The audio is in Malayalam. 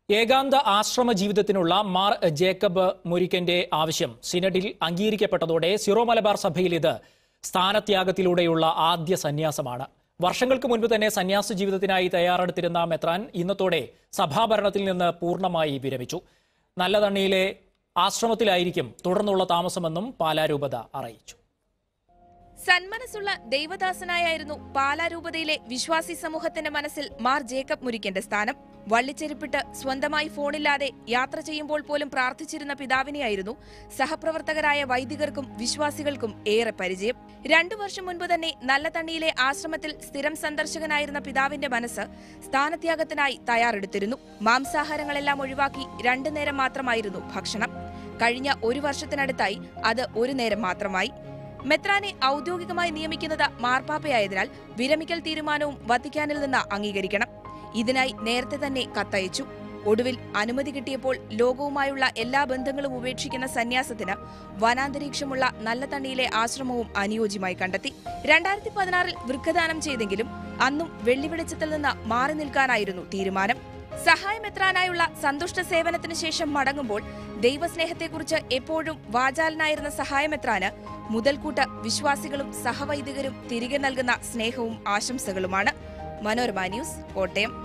ഏകാന്ത ആശ്രമ ജീവിതത്തിനുള്ള മാർ ജേക്കബ് മുരിക്കന്റെ ആവശ്യം സിനഡിൽ അംഗീകരിക്കപ്പെട്ടതോടെ സിറോ മലബാർ സഭയിൽ ഇത് സ്ഥാനത്യാഗത്തിലൂടെയുള്ള ആദ്യ സന്യാസമാണ് വർഷങ്ങൾക്ക് മുൻപ് തന്നെ സന്യാസ ജീവിതത്തിനായി തയ്യാറെടുത്തിരുന്ന മെത്രാൻ ഇന്നത്തോടെ സഭാഭരണത്തിൽ നിന്ന് പൂർണ്ണമായി വിരമിച്ചു നല്ലതണ്ണിയിലെ ആശ്രമത്തിലായിരിക്കും തുടർന്നുള്ള താമസമെന്നും പാലാരൂപത അറിയിച്ചു സന്മനസ്സുള്ള ദൈവദാസനായായിരുന്നു പാലാരൂപതയിലെ വിശ്വാസി സമൂഹത്തിന്റെ മനസ്സിൽ മാർ ജേക്കബ് മുരിക്കന്റെ സ്ഥാനം വള്ളിച്ചെരുപ്പിട്ട് സ്വന്തമായി ഫോണില്ലാതെ യാത്ര ചെയ്യുമ്പോൾ പോലും പ്രാർത്ഥിച്ചിരുന്ന പിതാവിനെയായിരുന്നു സഹപ്രവർത്തകരായ വൈദികർക്കും വിശ്വാസികൾക്കും ഏറെ പരിചയം രണ്ടു വർഷം മുൻപ് തന്നെ നല്ല തണ്ണിയിലെ ആശ്രമത്തിൽ സ്ഥിരം സന്ദർശകനായിരുന്ന പിതാവിന്റെ മനസ്സ് സ്ഥാനത്യാഗത്തിനായി തയ്യാറെടുത്തിരുന്നു മാംസാഹാരങ്ങളെല്ലാം ഒഴിവാക്കി രണ്ടു നേരം മാത്രമായിരുന്നു ഭക്ഷണം കഴിഞ്ഞ ഒരു വർഷത്തിനടുത്തായി അത് ഒരു നേരം മാത്രമായി മെത്രാനെ ഔദ്യോഗികമായി നിയമിക്കുന്നത് മാർപ്പാപ്പയായതിനാൽ വിരമിക്കൽ തീരുമാനവും വത്തിക്കാനിൽ നിന്ന് അംഗീകരിക്കണം ഇതിനായി നേരത്തെ തന്നെ കത്തയച്ചു ഒടുവിൽ അനുമതി കിട്ടിയപ്പോൾ ലോകവുമായുള്ള എല്ലാ ബന്ധങ്ങളും ഉപേക്ഷിക്കുന്ന സന്യാസത്തിന് വനാന്തരീക്ഷമുള്ള നല്ല തണ്ണിയിലെ ആശ്രമവും അനുയോജ്യമായി കണ്ടെത്തി രണ്ടായിരത്തി പതിനാറിൽ വൃക്കദാനം ചെയ്തെങ്കിലും അന്നും വെള്ളി വെളിച്ചത്തിൽ നിന്ന് മാറി നിൽക്കാനായിരുന്നു തീരുമാനം സഹായമെത്രാനായുള്ള സന്തുഷ്ട സേവനത്തിന് ശേഷം മടങ്ങുമ്പോൾ ദൈവസ്നേഹത്തെക്കുറിച്ച് എപ്പോഴും വാചാലനായിരുന്ന സഹായമെത്രാന് മുതൽക്കൂട്ട് വിശ്വാസികളും സഹവൈദികരും തിരികെ നൽകുന്ന സ്നേഹവും ആശംസകളുമാണ് മനോരമ ന്യൂസ് കോട്ടയം